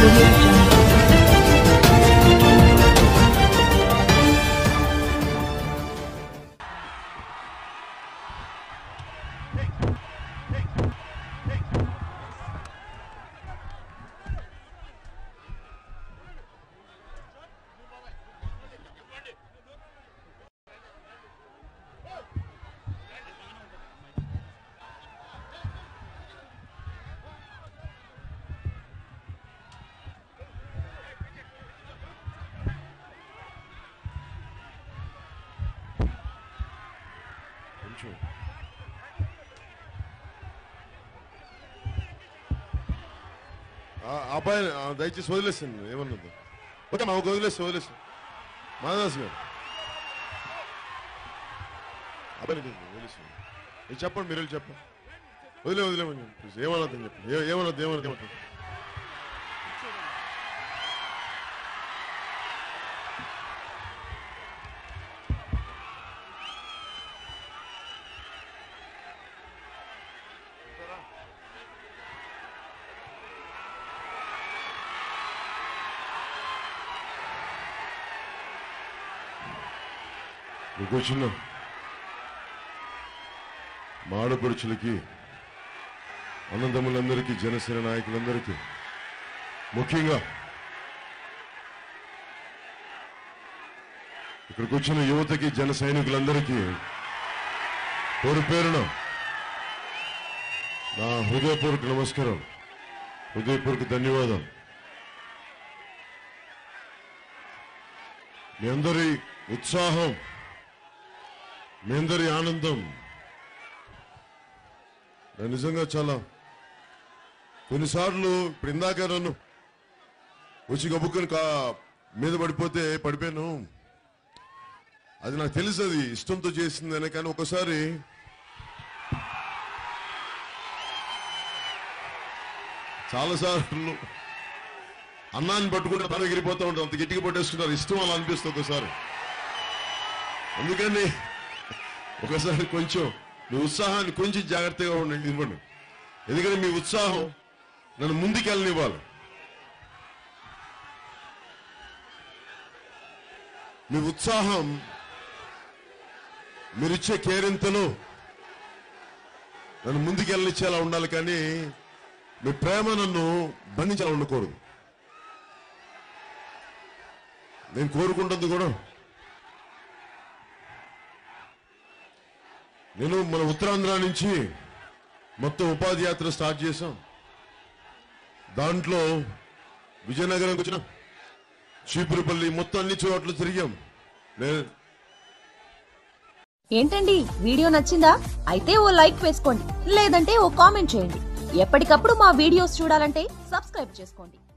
audio jungle. కొంచెం ఆ అబ్బాయి ఆ, దయచేసి వదిలేసింది ఏమన్నది ఓకే మా వదిలేసి వదిలేసి మాధవాస్ గారు అబ్బాయి వదిలేసి మీరు చెప్పండి మీరు వెళ్ళి చెప్పండి వదిలే వదిలేమని చెప్పి ఏమన్నది చెప్పండి ఏ- ఏమన్నది ఏమన్నది ఏమంటుంది మీకు వచ్చిన మాడపడుచులకి అన్నదమ్ములందరికీ జనసేన నాయకులందరికీ ముఖ్యంగా ఇక్కడికి వచ్చిన యువతకి జన సైనికులందరికీ పేరు పేరున నా హృదయపూర్వక నమస్కారం హృదయపూర్వక ధన్యవాదం మీ అందరి ఉత్సాహం మీ అందరి ఆనందం నేను నిజంగా చాలా కొన్నిసార్లు ఇప్పుడు ఇందాక నన్ను వచ్చి గబుక్కుని కా మీద పడిపోతే పడిపోయాను అది నాకు తెలుసు అది ఇష్టంతో చేసిందనే కానీ ఒకసారి చాలాసార్లు అన్నాన్ని పట్టుకుంటే తన ఎగిరిపోతూ ఉంటాం అంత గట్టిగా పట్టేసుకుంటారు ఇష్టం అలా అనిపిస్తుంది ఒకసారి అందుకని ఒకసారి కొంచెం మీ ఉత్సాహాన్ని కొంచెం జాగ్రత్తగా ఉండండి ఇవ్వండి ఎందుకంటే మీ ఉత్సాహం నన్ను ముందుకెళ్ళనివ్వాలి మీ ఉత్సాహం మీరిచ్చే కేరింతలు నన్ను ముందుకెళ్ళనిచ్చేలా ఉండాలి కానీ మీ ప్రేమ నన్ను బంధించాలని ఉండకూడదు నేను కోరుకుంటుంది కూడా నేను మన ఉత్తరాంధ్ర నుంచి మొత్తం ఉపాధి యాత్ర స్టార్ట్ చేశాం దాంట్లో విజయనగరంకి వచ్చిన చీపురుపల్లి మొత్తం అన్ని చోట్ల తిరిగాం నేను ఏంటండి వీడియో నచ్చిందా అయితే ఓ లైక్ వేసుకోండి లేదంటే ఓ కామెంట్ చేయండి ఎప్పటికప్పుడు మా వీడియోస్ చూడాలంటే సబ్స్క్రైబ్ చేసుకోండి